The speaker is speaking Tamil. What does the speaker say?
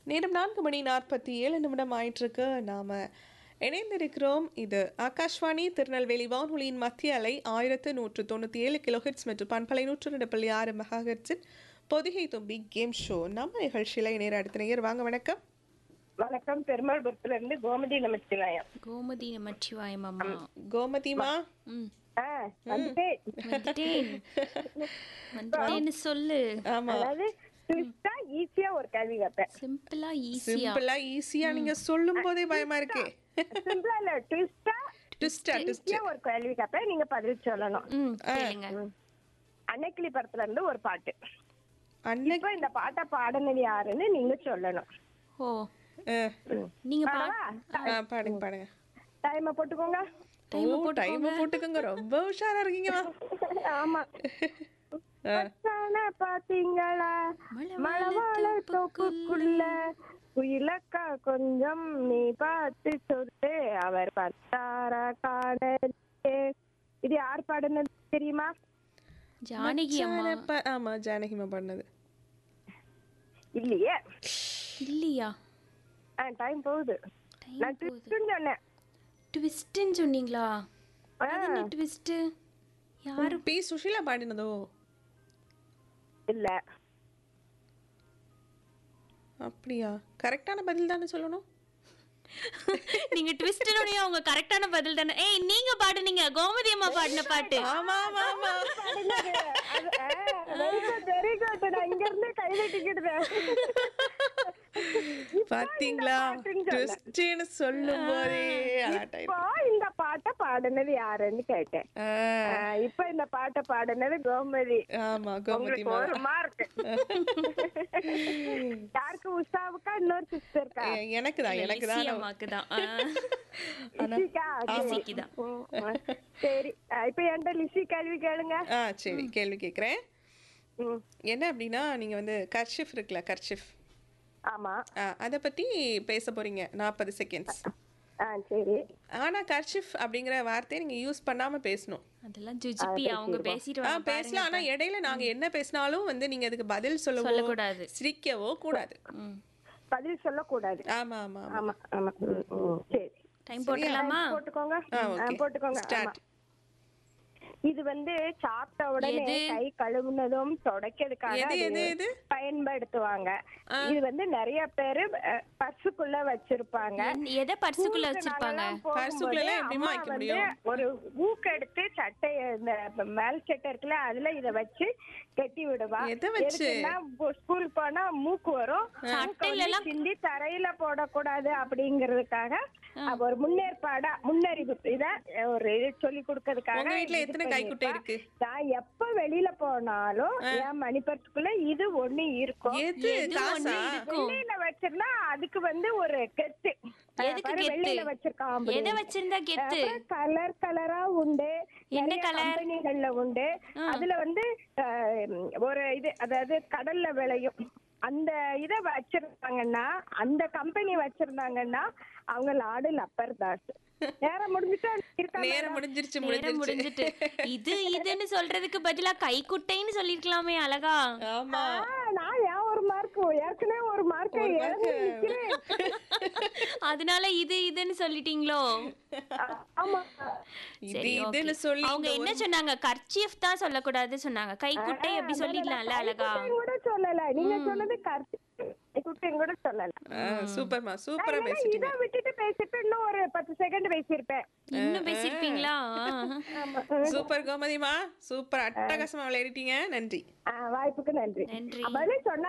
நேரம் நான்கு மணி நாற்பத்தி ஏழு நிமிடம் ஆயிட்டிருக்கு நாம் இணைந்திருக்கிறோம் இது ஆகாஷ்வாணி திருநெல்வேலி வானொலியின் மத்திய அலை ஆயிரத்து நூற்று தொண்ணூற்றி ஏழு கிலோஹெட்ஸ் மற்றும் பண்பலை நூற்று ரெண்டு புள்ளி ஆறு மெகாஹெட்ஸின் பொதிகை தும்பி கேம் ஷோ நம்ம நிகழ்ச்சியில் இணைய அடுத்த நேயர் வாங்க வணக்கம் வணக்கம் பெருமாள்புரத்துல இருந்து கோமதி நமச்சிவாயம் கோமதி நமச்சிவாயம் அம்மா கோமதிமா ம் ஆ, வந்துட்டு வந்துட்டேன் வந்துட்டேன்னு சொல்லு ஆமா அதாவது ட்விஸ்டா ஈஸியா ஒரு கேள்வி கேட்பேன் சிம்பிளா ஈஸியா சிம்பிளா ஈஸியா நீங்க சொல்லும் போதே பயமா இருக்கே சிம்பிளா இல்ல ட்விஸ்டா ட்விஸ்டா ட்விஸ்ட் ஈஸியா ஒரு கேள்வி கேட்பேன் நீங்க பதில் சொல்லணும் ம் கேளுங்க அன்னைக்கிளி படத்துல இருந்து ஒரு பாட்டு அன்னைக்கு இப்ப இந்த பாட்டை பாடினது யாருன்னு நீங்க சொல்லணும் ஓ அஹ், நீங்க பா ஆ, பாடுங்க பாடுங்க டைம போட்டுக்கோங்க ஓ டைம் போட்டுக்கோங்க ரொம்ப உஷாரா இருக்கீங்கம்மா ஆமா பச்சான பாத்தீங்களா மழவாழ தோப்புக்குள்ள குயிலக்கா கொஞ்சம் நீ பார்த்து சொல்லு அவர் பத்தாரா காண இது யார் பாடுனது தெரியுமா ஜானகி அம்மா ப- ஆமா ஜானகிமா பாடினது இல்லையே இல்லையா டைம் போகுது டைம் நான் ட்விஸ்ட்னு சொன்னேன் ட்விஸ்ட்னு சொன்னீங்களா ஆ, அது என்ன ட்விஸ்ட் யாரு பி சுஷீலா பாடினதோ இல்ல அப்படியா கரெக்டான பதில் தானே சொல்லணும் நீங்க ட்விஸ்ட்னோடய அவங்க கரெக்டான பதில் தானே ஏய் நீங்க பாடுனீங்க கோமதி அம்மா பாடின பாட்டு ஆமா ஆமா ஆமா வெரி குட் வெரி குட் நான் இங்க இருந்து கை வெட்டிக்கிடுவேன் பாத்தீங்களா ட்விஸ்ட்னு சொல்லும் போதே இப்போ இந்த பாட்டை பாடுனது யாருன்னு கேட்டேன் ஆ, இப்ப இந்த பாட்டை பாடுனது கோமதி ஆமா கோமதி உங்களுக்கு ஒரு மார்க் யாருக்கு உஷாவுக்கா இன்னொரு சிஸ்டர் இருக்கா எனக்கு தான் எனக்கு லிசி தான் அம்மாக்கு தான் லிசிக்கா லிசிக்கு தான் ம், சரி ஆ, இப்ப என்கிட்ட லிசி கேள்வி கேளுங்க ஆ சரி கேள்வி கேக்குறேன் ம், என்ன அப்படின்னா நீங்க வந்து கர்ஷிஃப் இருக்குல்ல கர்ஷிஃப் ஆமா அதை பத்தி பேச போறீங்க நாற்பது செகண்ட்ஸ் ஆ சரி ஆனா கர்ஷிஃப் அப்படிங்கிற வார்த்தையை நீங்க யூஸ் பண்ணாம பேசணும் அதெல்லாம் ஜுஜிபி அவங்க பேசிட்டு ஆ வாங்க பேசலாம் ஆனா இடையில நாங்க என்ன பேசினாலும் வந்து நீங்க அதுக்கு பதில் சொல்லவோ சொல்லக்கூடாது. சிரிக்கவோ கூடாது ம் பதில் சொல்லக்கூடாது ஆமா ஆமா ஆமா ஆமா ஆமா ம், ம், சரி டைம் போட்டுடலாமா போட்டுக்கோங்க ஆ, ஆ, okay. போட்டுக்கோங்க Start. ஆமா. இது வந்து சாப்பிட்ட உடனே எது? கை கழுவுனதும் துடைக்கிறதுக்காக எது, அது எது, எது? பயன்படுத்துவாங்க இது வந்து நிறைய பேரு அஹ், பர்சுக்குள்ள வச்சிருப்பாங்க என்- எதை பர்சுக்குள்ள ஊருக்கு வச்சிருப்பாங்க நாங்கெல்லாம் போகும்போது பர்சுக்குள்ள எல்லாம் எப்படிம்மா அம்மா வைக்க வந்து முடியும்? ஒரு ஊக்கு எடுத்து சட்டை இந்த மேல் சட்டை இருக்குல்ல அதுல இத வச்சு கட்டி விடுவா எதை வச்சு? எதுக்குன்னா, போ- ஸ்கூல் போனா மூக்கு வரும் மூக்கை சட்டையில வந்து எல்லாம் சிந்தி தரையில போடக்கூடாது அப்படிங்கறதுக்காக அவ ஒரு முன்னேற்பாடா முன்னறிவு இத ஒரு இது சொல்லி கொடுக்கறதுக்காக உங்க வீட்ல இது எத்தனை கைக்குட்டை பண்ணிருப்பா. இருக்கு? நான் எப்ப வெளியில போனாலும் என் மணிப்பர்சுக்குள்ள இது ஒண்ணு இருக்கும் எது எது காசா ஒண்ணு இருக்கும் வெள்ளையில வச்சிருந்தா அதுக்கு வந்து ஒரு கெத்து எதுக்கு பாரு, கெத்து? வெள்ளையில வச்சிருக்கான் எதை வச்சிருந்தா கெத்து கலர் கலரா உண்டு என்ன நிறைய colour? கம்பெனிகள்ல உண்டு அதுல வந்து அஹ், ஒரு இது அதாவது கடல்ல விளையும் அந்த இத வச்சிருந்தாங்கன்னா அந்த கம்பெனி வச்சிருந்தாங்கன்னா அவங்க லாடு லப்பர் தாஸ் நேரம் முடிஞ்சுட்டா இருக்கா நேரம் முடிஞ்சிருச்சு நேரம் முடிஞ்சிருச்சு முடிஞ்சிட்டு இது இதுன்னு சொல்றதுக்கு பதிலா கைக்குட்டைன்னு சொல்லிருக்கலாமே அழகா ஆமா ஆ, நான் ஏன் ஒரு மார்க் ஏற்கனவே ஒரு மார்க் அதனால இது இதுன்னு சொல்லிட்டீங்களோ ஆமா இது சரி, இதுன்னு okay. சொல்லி அவங்க என்ன சொன்னாங்க கர்ச்சீஃப் தான் சொல்லக்கூடாது சொன்னாங்க கைக்குட்டை அப்படி சொல்லிடலாம்ல அழகா கைக்குட்டையும் கூட சொல்லல நீங்க சொன்னது கருத்து குட்டையும் கூட சொல்லல ஆ, சூப்பர்மா சூப்பரா இல்லைன்னா பேசிட்டீங்க இதை விட்டுட்டு பேசிட்டு இன்னும் ஒரு பத்து செகண்ட் பேசியிருப்பேன் இன்னும் பேசிருப்பீங்களா ஆமா சூப்பர் கோமதிமா சூப்பர் அட்டகாசமா விளையாடிட்டீங்க நன்றி ஆ, வாய்ப்புக்கு நன்றி நன்றி பதில் சொன்னா